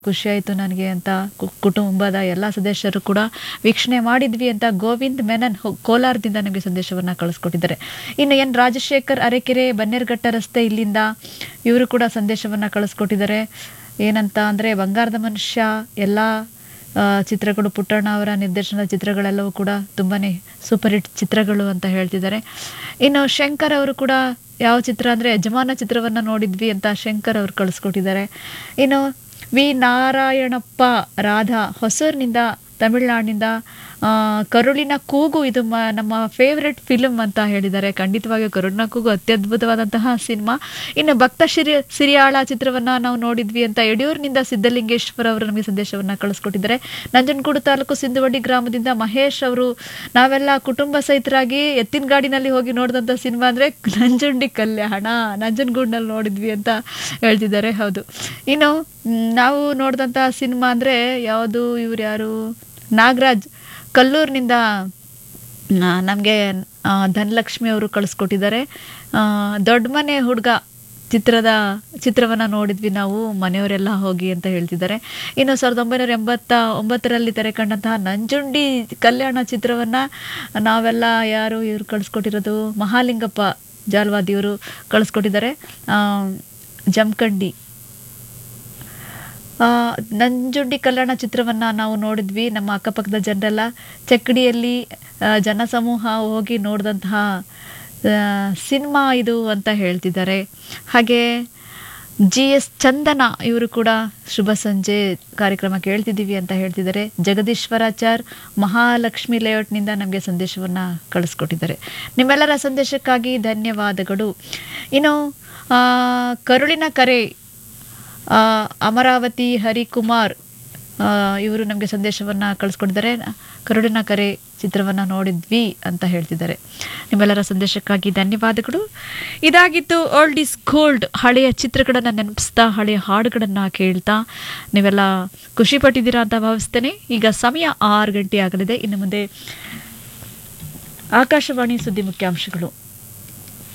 ಖುಷಿ ಆಯಿತು ನನಗೆ ಅಂತ ಕು- ಕುಟುಂಬದ ಎಲ್ಲ ಸದಸ್ಯರು ಕೂಡ ವೀಕ್ಷಣೆ ಮಾಡಿದ್ವಿ ಅಂತ ಗೋವಿಂದ್ ಮೆನನ್ ಹೊ- ಕೋಲಾರದಿಂದ ನಮಗೆ ಸಂದೇಶವನ್ನು ಕಳಿಸ್ಕೊಟ್ಟಿದ್ದಾರೆ ಇನ್ನು ಎನ್ ರಾಜಶೇಖರ್ ಅರೆಕೆರೆ ಬನ್ನೇರ್ಘಟ್ಟ ರಸ್ತೆ ಇಲ್ಲಿಂದ ಇವರು ಕೂಡ ಸಂದೇಶವನ್ನು ಕಳಿಸ್ಕೊಟ್ಟಿದ್ದಾರೆ ಏನಂತ ಅಂದರೆ ಬಂಗಾರದ ಮನುಷ್ಯ ಎಲ್ಲ ಆ, ಚಿತ್ರಗಳು ಪುಟ್ಟಣ್ಣ ಅವರ ನಿರ್ದೇಶನದ ಚಿತ್ರಗಳೆಲ್ಲವೂ ಕೂಡ ತುಂಬಾ ಸೂಪರ್ ಹಿಟ್ ಚಿತ್ರಗಳು ಅಂತ ಹೇಳ್ತಿದ್ದಾರೆ ಇನ್ನು ಶಂಕರ್ ಅವರು ಕೂಡ ಯಾವ ಚಿತ್ರ ಅಂದರೆ ಯಜಮಾನ ಚಿತ್ರವನ್ನು ನೋಡಿದ್ವಿ ಅಂತ ಶಂಕರ್ ಅವರು ಕಳಿಸ್ಕೊಟ್ಟಿದ್ದಾರೆ ಇನ್ನು ವಿ ನಾರಾಯಣಪ್ಪ ರಾಧಾ ಹೊಸೂರಿನಿಂದ ತಮಿಳುನಾಡಿನಿಂದ ಆ, ಕರುಳಿನ ಕೂಗು ಇದು ಮ ನಮ್ಮ ಫೇವ್ರೆಟ್ ಫಿಲ್ಮ್ ಅಂತ ಹೇಳಿದ್ದಾರೆ ಖಂಡಿತವಾಗಿಯೂ ಕರುಳಿನ ಕೂಗು ಅತ್ಯದ್ಭುತವಾದಂತಹ ಸಿನಿಮಾ ಇನ್ನು ಭಕ್ತ ಶಿರಿ ಸಿರಿಯಾಳ ಚಿತ್ರವನ್ನು ನಾವು ನೋಡಿದ್ವಿ ಅಂತ ಯಡಿಯೂರಿನಿಂದ ಸಿದ್ದಲಿಂಗೇಶ್ವರ ಅವರು ನಮಗೆ ಸಂದೇಶವನ್ನು ಕಳಿಸ್ಕೊಟ್ಟಿದ್ದಾರೆ ನಂಜನಗೂಡು ತಾಲೂಕು ಸಿಂಧುವಡ್ಡಿ ಗ್ರಾಮದಿಂದ ಮಹೇಶ್ ಅವರು ನಾವೆಲ್ಲ ಕುಟುಂಬ ಸಹಿತರಾಗಿ ಎತ್ತಿನ ಗಾಡಿನಲ್ಲಿ ಹೋಗಿ ನೋಡಿದಂಥ ಸಿನಿಮಾ ಅಂದರೆ ನಂಜುಂಡಿ ಕಲ್ಯಾಣ ನಂಜನಗೂಡಿನಲ್ಲಿ ನೋಡಿದ್ವಿ ಅಂತ ಹೇಳ್ತಿದ್ದಾರೆ ಹೌದು ಇನ್ನು ಮ್, ನಾವು ನೋಡಿದಂಥ ಸಿನಿಮಾ ಅಂದರೆ ಯಾವುದು ಇವ್ರು ಯಾರು ನಾಗರಾಜ್ ಕಲ್ಲೂರಿನಿಂದ ನಮಗೆ ಧನಲಕ್ಷ್ಮಿ ಅವರು ಕಳಿಸ್ಕೊಟ್ಟಿದ್ದಾರೆ ಆ, ದೊಡ್ಡ ಮನೆ ಹುಡುಗ ಚಿತ್ರದ ಚಿತ್ರವನ್ನು ನೋಡಿದ್ವಿ ನಾವು ಮನೆಯವರೆಲ್ಲ ಹೋಗಿ ಅಂತ ಹೇಳ್ತಿದ್ದಾರೆ ಇನ್ನು ಸಾವಿರದ ಒಂಬೈನೂರ ಎಂಬತ್ತ ಒಂಬತ್ತರಲ್ಲಿ ತೆರೆ ಕಂಡಂತಹ ನಂಜುಂಡಿ ಕಲ್ಯಾಣ ಚಿತ್ರವನ್ನು ನಾವೆಲ್ಲ ಯಾರು ಇವ್ರು ಕಳಿಸ್ಕೊಟ್ಟಿರೋದು ಮಹಾಲಿಂಗಪ್ಪ ಜಾಲ್ವಾದಿಯವರು ಕಳಿಸ್ಕೊಟ್ಟಿದ್ದಾರೆ ಆ, ಜಮಖಂಡಿ ಆ, ನಂಜುಂಡಿ ಕಲ್ಯಾಣ ಚಿತ್ರವನ್ನು ನಾವು ನೋಡಿದ್ವಿ ನಮ್ಮ ಅಕ್ಕಪಕ್ಕದ ಜನರೆಲ್ಲ ಚಕ್ಕಡಿಯಲ್ಲಿ ಆ, ಜನಸಮೂಹ ಹೋಗಿ ನೋಡಿದಂತಹ ಸಿನಿಮಾ ಇದು ಅಂತ ಹೇಳ್ತಿದ್ದಾರೆ ಹಾಗೆ ಜಿ ಎಸ್ ಚಂದನ ಇವರು ಕೂಡ ಶುಭ ಸಂಜೆ ಕಾರ್ಯಕ್ರಮ ಕೇಳ್ತಿದ್ದೀವಿ ಅಂತ ಹೇಳ್ತಿದ್ದಾರೆ ಜಗದೀಶ್ವರಾಚಾರ್ ಮಹಾಲಕ್ಷ್ಮಿ ಲೇಔಟ್ನಿಂದ ನಮಗೆ ಸಂದೇಶವನ್ನು ಕಳಿಸ್ಕೊಟ್ಟಿದ್ದಾರೆ ನಿಮ್ಮೆಲ್ಲರ ಸಂದೇಶಕ್ಕಾಗಿ ಧನ್ಯವಾದಗಳು ಇನ್ನು ಆ, ಕರುಳಿನ ಕರೆ ಆ, ಅಮರಾವತಿ ಹರಿಕುಮಾರ್ ಆ, ಇವರು ನಮಗೆ ಸಂದೇಶವನ್ನು ಕಳಿಸ್ಕೊಟ್ಟಿದ್ದಾರೆ ಕರುಡಿನ ಕರೆ ಚಿತ್ರವನ್ನು ನೋಡಿದ್ವಿ ಅಂತ ಹೇಳ್ತಿದ್ದಾರೆ ನಿಮ್ಮೆಲ್ಲರ ಸಂದೇಶಕ್ಕಾಗಿ ಧನ್ಯವಾದಗಳು ಇದಾಗಿತ್ತು ಓಲ್ಡ್ ಇಸ್ ಗೋಲ್ಡ್ ಹಳೆಯ ಚಿತ್ರಗಳನ್ನು ನೆನಪಿಸ್ತಾ ಹಳೆಯ ಹಾಡುಗಳನ್ನು ಕೇಳ್ತಾ ನೀವೆಲ್ಲ ಖುಷಿ ಪಟ್ಟಿದ್ದೀರಾ ಅಂತ ಭಾವಿಸ್ತೇನೆ ಈಗ ಸಮಯ ಆರು ಗಂಟೆ ಆಗಲಿದೆ ಇನ್ನು ಮುಂದೆ ಆಕಾಶವಾಣಿ ಸುದ್ದಿ ಮುಖ್ಯಾಂಶಗಳು